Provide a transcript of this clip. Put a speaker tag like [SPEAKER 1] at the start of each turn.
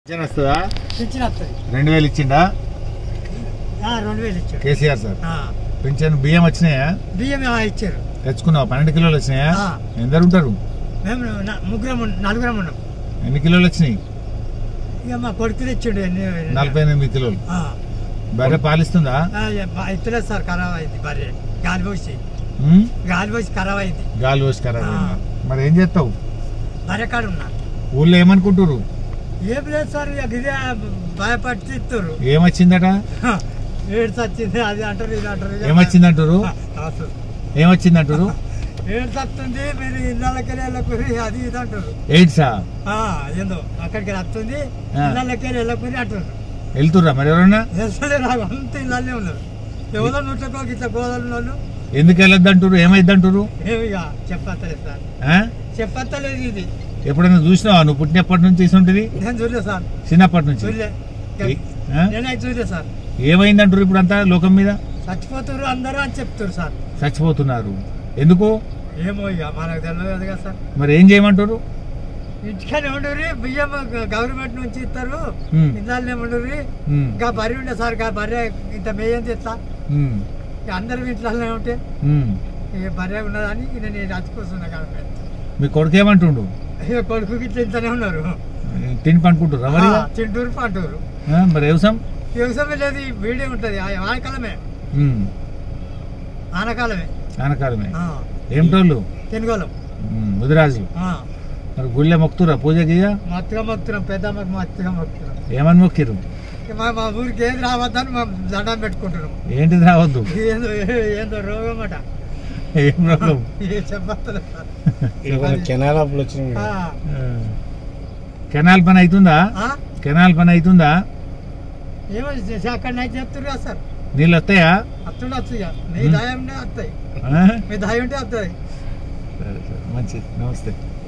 [SPEAKER 1] Pension వస్తుందా
[SPEAKER 2] pension వస్తుంది
[SPEAKER 1] రెండు వేలు ఇచ్చిండా
[SPEAKER 2] ఆ, రెండు వేలు ఇచ్చాడు
[SPEAKER 1] కేసీఆర్ సార్
[SPEAKER 2] ఆ,
[SPEAKER 1] పింఛన్ బియ్యం వచ్చినాయా
[SPEAKER 2] బియ్యం ఆ, ఇచ్చారు
[SPEAKER 1] తెచ్చుకున్నావు పన్నెండు కిలోలు వచ్చినాయా
[SPEAKER 2] ఆ.
[SPEAKER 1] ఎందరు ఉంటారు
[SPEAKER 2] మేము న- ముగ్గురం ఉన్న- నలుగురం ఉన్నాం
[SPEAKER 1] ఎన్ని కిలోలు వచ్చినాయి
[SPEAKER 2] ఇక మా కొడుకు తెచ్చిండు ఎన్ని
[SPEAKER 1] నలభై ఎనిమిది కిలోలు
[SPEAKER 2] ఆ,
[SPEAKER 1] బర్రె పాలిస్తుందా
[SPEAKER 2] ఆ, ఇక బా- ఇత్తలేదు సార్ ఖరాబ్ అయింది బర్రె గాలి పోసి
[SPEAKER 1] ఉమ్?
[SPEAKER 2] గాలి పోసి ఖరాబ్ అయింది
[SPEAKER 1] గాలి పోసి ఖరాబ్
[SPEAKER 2] ఆ.
[SPEAKER 1] అయిందా? మరి ఏం చేస్తావు
[SPEAKER 2] బర్రె కాడ ఉన్నా
[SPEAKER 1] ఊళ్ళో ఏమనుకుంటారు
[SPEAKER 2] ఏం లేదు సార్ ఇక ఇదే భయపడి ఇస్తారు
[SPEAKER 1] ఏమొచ్చిందట
[SPEAKER 2] ఏడ్స్ వచ్చింది అది అంటారు ఇది అంటారు ఇక-
[SPEAKER 1] ఏమొచ్చిందంటారు
[SPEAKER 2] ఆ, అసలు.
[SPEAKER 1] ఏమొచ్చిందంటారు
[SPEAKER 2] ఏడ్స్ వస్తుంది మీరు ఇళ్ళకి వెళ్ళకూరి అది ఇది అంటారు
[SPEAKER 1] ఎయిడ్సా
[SPEAKER 2] ఆ, ఏందో అక్కడికి వస్తుంది
[SPEAKER 1] ఆ.
[SPEAKER 2] ఇళ్ళకి వెళ్ళకూరి అంటారు
[SPEAKER 1] వెళ్తుర్రా మరి ఎవరన్నా
[SPEAKER 2] అసలే నాకు అంత ఇళ్ళనే ఉన్నారు ఎవరో నూట్లకో ఇట్లా గోదలు వాళ్ళు
[SPEAKER 1] ఎందుకు వెళ్ళొద్దంటారు ఏమైద్దంటారు
[SPEAKER 2] ఏమి ఇక చెప్పత్తలేదు సార్
[SPEAKER 1] ఆ?
[SPEAKER 2] చెప్పత్తలేదు ఇది
[SPEAKER 1] ఎప్పుడైనా చూసినావా నువ్వు పుట్టినప్పటి నుంచి తీసుంటుంది
[SPEAKER 2] నేను చూడలే సార్
[SPEAKER 1] చిన్నప్పటి నుంచి
[SPEAKER 2] చూడలే
[SPEAKER 1] ఏ- ఆ?
[SPEAKER 2] నేనైతే చూడలే సార్
[SPEAKER 1] ఏమైందంటారు ఇప్పుడు అంతా లోకం మీద
[SPEAKER 2] చచ్చిపోతారు అందరూ అని చెప్తారు సార్
[SPEAKER 1] చచ్చిపోతున్నారు ఎందుకు
[SPEAKER 2] ఏమో ఇక మనకు తెలియదు కదా సార్
[SPEAKER 1] మరి ఏం చేయమంటారు
[SPEAKER 2] ఇంటికనే ఉండరు బియ్యం గవర్నమెంట్ నుంచి ఇస్తారు
[SPEAKER 1] ఉమ్.
[SPEAKER 2] ఇందాలనే ఉండరు
[SPEAKER 1] ఉమ్,
[SPEAKER 2] ఇంకా బర్రె ఉండే సార్ ఇంకా బర్రె ఇంత మేయం తెస్తా
[SPEAKER 1] ఉమ్,
[SPEAKER 2] ఇక అందరం ఇంట్లోనే ఉంటే
[SPEAKER 1] ఉమ్.
[SPEAKER 2] ఇక బర్రె ఉన్నదని ఇక నేను రచ్చిపోతున్నా కాబట్టి
[SPEAKER 1] మీ కొడుకు ఏమంటుండు
[SPEAKER 2] ఇక కొడుకు ఇట్లా ఇంతనే ఉన్నారు
[SPEAKER 1] తిని పండుకుంటారు మరి
[SPEAKER 2] ఆ, తింటూరు పంటూరు
[SPEAKER 1] ఆ, మరి వ్యవసాయం
[SPEAKER 2] వ్యవసాయం లేదు ఈ వీడే ఉంటుంది ఆ ఆనకాలమే
[SPEAKER 1] ఉమ్,
[SPEAKER 2] ఆనకాలమే
[SPEAKER 1] ఆనకాలమే
[SPEAKER 2] ఆ,
[SPEAKER 1] ఏమిటోళ్ళు
[SPEAKER 2] తెనుగోళం
[SPEAKER 1] ఉమ్, ముదిరాజు
[SPEAKER 2] ఆ,
[SPEAKER 1] మరి గుళ్ళె మొక్కుతురా పూజకి ఇక?
[SPEAKER 2] మత్తుగా మొత్తున్నాం పెద్దమ్మకి మత్తుగా మొత్తున్నాం
[SPEAKER 1] ఏమని మొక్కిరు
[SPEAKER 2] ఇక మా మా ఊరికి ఏది రావద్దని మేము దండం పెట్టుకుంటున్నాం
[SPEAKER 1] ఏంటిది రావద్దు
[SPEAKER 2] ఏందో ఏందో రోగం అట
[SPEAKER 1] ఏం రోగం
[SPEAKER 2] ఏ చెప్పలేదు సార్
[SPEAKER 3] ఇక్కడ కెనాల్ అప్పులు వచ్చినాయి
[SPEAKER 2] ఆ,
[SPEAKER 1] ఆ. కెనాల్ పని అవుతుందా
[SPEAKER 2] ఆ?
[SPEAKER 1] కెనాల్ పని అవుతుందా
[SPEAKER 2] ఏమో అక్కడ నైట్ చెప్తున్నారు కదా సార్
[SPEAKER 1] నీళ్ళు వస్తాయా
[SPEAKER 2] వస్తుండొచ్చు ఇక మీ
[SPEAKER 1] ఉమ్.
[SPEAKER 2] దయ ఉంటే వస్తాయి
[SPEAKER 1] ఆ?
[SPEAKER 2] మీ దయ ఉంటే వస్తాయి
[SPEAKER 1] సరే సరే మంచిది నమస్తే